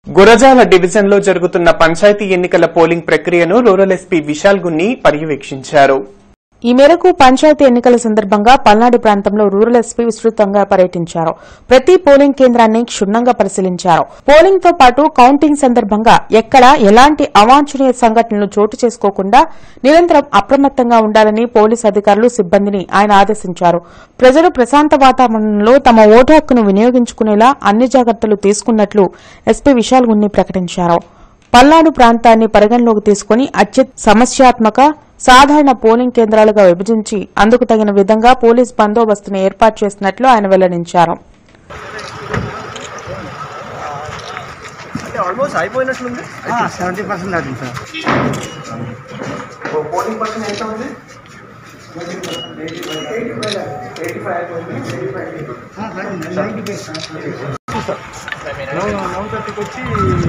గురజాల డివిజన్లో జరుగుతున్న పంచాయతీ ఎన్నికల పోలింగ్ ప్రక్రియను రూరల్ ఎస్పీ విశాల్ గున్ని పర్యవేక్షించారు ఈ మేరకు పంచాయతీ ఎన్నికల సందర్భంగా పల్నాడు ప్రాంతంలో రూరల్ ఎస్పీ విస్తృతంగా పర్యటించారు ప్రతి పోలింగ్ కేంద్రాన్ని క్షుణ్ణంగా పరిశీలించారు పోలింగ్ తో పాటు కౌంటింగ్ సందర్భంగా ఎక్కడా ఎలాంటి అవాంఛనీయ సంఘటనలు చోటు చేసుకోకుండా నిరంతరం అప్రమత్తంగా ఉండాలని పోలీసు అధికారులు సిబ్బందిని ఆయన ఆదేశించారు ప్రజలు ప్రశాంత వాతావరణంలో తమ ఓటు హక్కును వినియోగించుకునేలా అన్ని జాగ్రత్తలు తీసుకున్నట్లు ఎస్పీ విశాల్ గున్ని ప్రకటించారు పల్నాడు ప్రాంతాన్ని పరిగణలోకి తీసుకుని అత్యంత సమస్యాత్మక సాధారణ పోలింగ్ కేంద్రాలుగా విభజించి అందుకు తగిన విధంగా పోలీస్ బందోబస్తును ఏర్పాటు చేసినట్లు ఆయన వెల్లడించారు అంటే ఆల్మోస్ట్ అయిపోయినట్లుంది సెవెంటీ పర్సెంట్ అవుతుంది సార్ పోలింగ్ పర్సెంట్ ఎంత ఉంది నైన్ థర్టీకి వచ్చి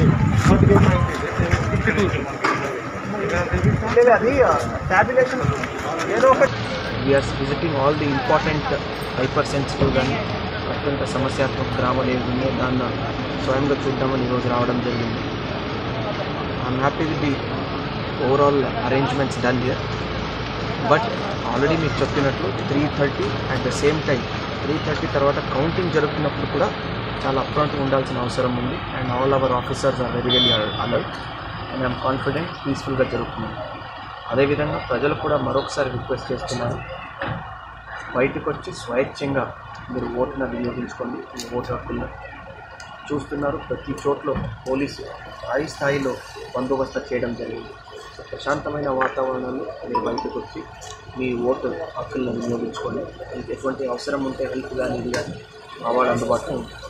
లేదు అది టాబ్యులేషన్ ఏదో ఒకటి we are visiting all the important hyper sensitive కానీ అత్యంత సమస్యాత్మక గ్రామాలు ఏవి ఉన్నాయో దాన్ని స్వయంగా చూద్దామని ఈరోజు రావడం జరిగింది I'm happy with the overall arrangements done here but already మీకు చెప్పినట్లు three thirty at the same time three thirty తర్వాత కౌంటింగ్ జరుగుతున్నప్పుడు కూడా చాలా అప్రాంట్గా ఉండాల్సిన అవసరం ఉంది and all our officers are very very alert and I'm confident పీస్ఫుల్గా జరుగుతుంది అదేవిధంగా ప్రజలు కూడా మరొకసారి రిక్వెస్ట్ చేస్తున్నారు బయటకు వచ్చి స్వేచ్ఛంగా మీరు ఓటును వినియోగించుకోండి మీ ఓటు హక్కులను చూస్తున్నారు ప్రతి చోట్ల పోలీసు స్థాయి స్థాయిలో బందోబస్తు చేయడం జరిగింది సో ప్రశాంతమైన వాతావరణంలో మీరు బయటకు వచ్చి మీ ఓటు హక్కులను వినియోగించుకొని మీకు ఎటువంటి అవసరం ఉంటే హెల్ప్ కానీ ఇది కానీ మా వాళ్ళు అందుబాటులో ఉంటుంది